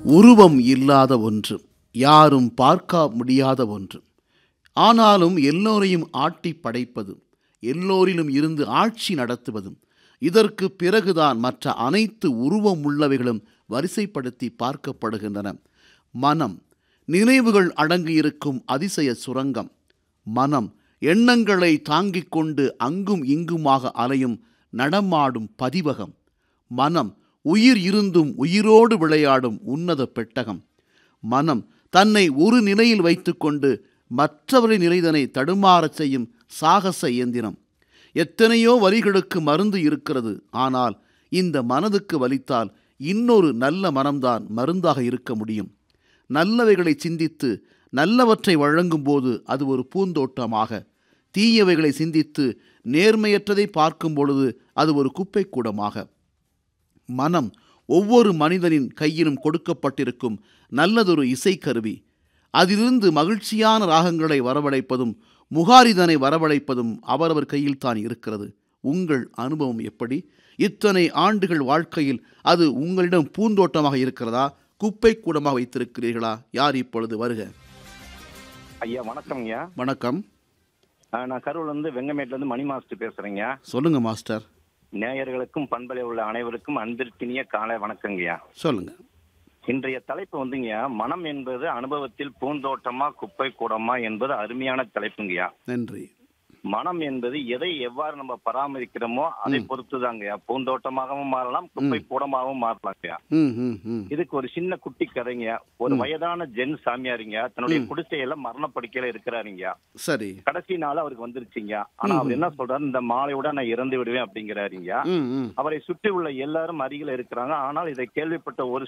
உருவம் இல்லாத ஒன்று யாரும் பார்க்க முடியாத ஒன்று ஆனாலும் எல்லோரையும் ஆட்டி படைப்பது எல்லோரிலும் இருந்து ஆட்சி நடத்துவதும் இதற்கு பிறகுதான் மற்ற அனைத்து உருவம் உள்ளவைகளும் வரிசைப்படுத்தி பார்க்கப்படுகின்றன மனம் நினைவுகள் அடங்கியிருக்கும் அதிசய சுரங்கம் மனம் எண்ணங்களை தாங்கிக் கொண்டு அங்கும் இங்குமாக அலையும் நடமாடும் பதிவகம் மனம் உயிர் இருந்தும் உயிரோடு விளையாடும் உன்னத பெட்டகம் மனம் தன்னை ஒரு நிலையில் வைத்துக்கொண்டு மற்றவரின் நிலைதனை தடுமாறச் செய்யும் சாகச இயந்திரம் எத்தனையோ வலிகளுக்கு மருந்து இருக்கிறது ஆனால் இந்த மனதுக்கு வலித்தால் இன்னொரு நல்ல மனம்தான் மருந்தாக இருக்க முடியும் நல்லவைகளை சிந்தித்து நல்லவற்றை வழங்கும்போது அது ஒரு பூந்தோட்டமாக தீயவைகளை சிந்தித்து நேர்மையற்றதை பார்க்கும் பொழுது அது ஒரு குப்பைக்கூடமாக மனம் ஒவ்வொரு மனிதனின் கையிலும் கொடுக்கப்பட்டிருக்கும் நல்லதொரு இசைக்கருவி அதிலிருந்து மகிழ்ச்சியான ராகங்களை வரவழைப்பதும் முகாரிதனை வரவழைப்பதும் அவரவர் கையில் தான் இருக்கிறது உங்கள் அனுபவம் எப்படி இத்தனை ஆண்டுகள் வாழ்க்கையில் அது உங்களிடம் பூந்தோட்டமாக இருக்கிறதா குப்பை கூடமாக வைத்திருக்கிறீர்களா யார் இப்பொழுது வருக ஐயா வணக்கம்யா வணக்கம் அஹ் நான் கரூர்ல இருந்து வெங்கமேட்ல இருந்து மணி மாஸ்டர் பேசுறேங்க சொல்லுங்க மாஸ்டர் நேயர்களுக்கும் பண்பலை உள்ள அனைவருக்கும் அன்பிற்கினிய காலை வணக்கங்கய்யா சொல்லுங்க இன்றைய தலைப்பு வந்துங்கய்யா மனம் என்பது அனுபவத்தில் பூந்தோட்டமா குப்பை கூடமா என்பது அருமையான தலைப்புங்கய்யா நன்றி மனம் என்பது எதை எவ்வாறு நம்ம பராமரிக்கிறோமோ அதை பொறுத்துதாங்கய்யா பூந்தோட்டமாகவும் மாறலாம் குப்பை கூடமாகவும் மாறலாங்கய்யா ம் ம் ம் இதுக்கு ஒரு சின்ன குட்டி கதைங்க ஒரு வயதான ஜென் சாமியாருங்க தன்னுடைய குடிசையில மரணப்படுக்கையில இருக்கிறாருங்க சரி கடைசி நாள் அவருக்கு வந்துருச்சுங்க ஆனா அவர் என்ன சொல்றாரு இந்த மாலையோட நான் இறந்து விடுவேன் அப்படிங்கிறாருங்க ம் ம் அவரை சுற்றி உள்ள எல்லாரும் அருகில இருக்கிறாங்க ஆனால் இதை கேள்விப்பட்ட ஒரு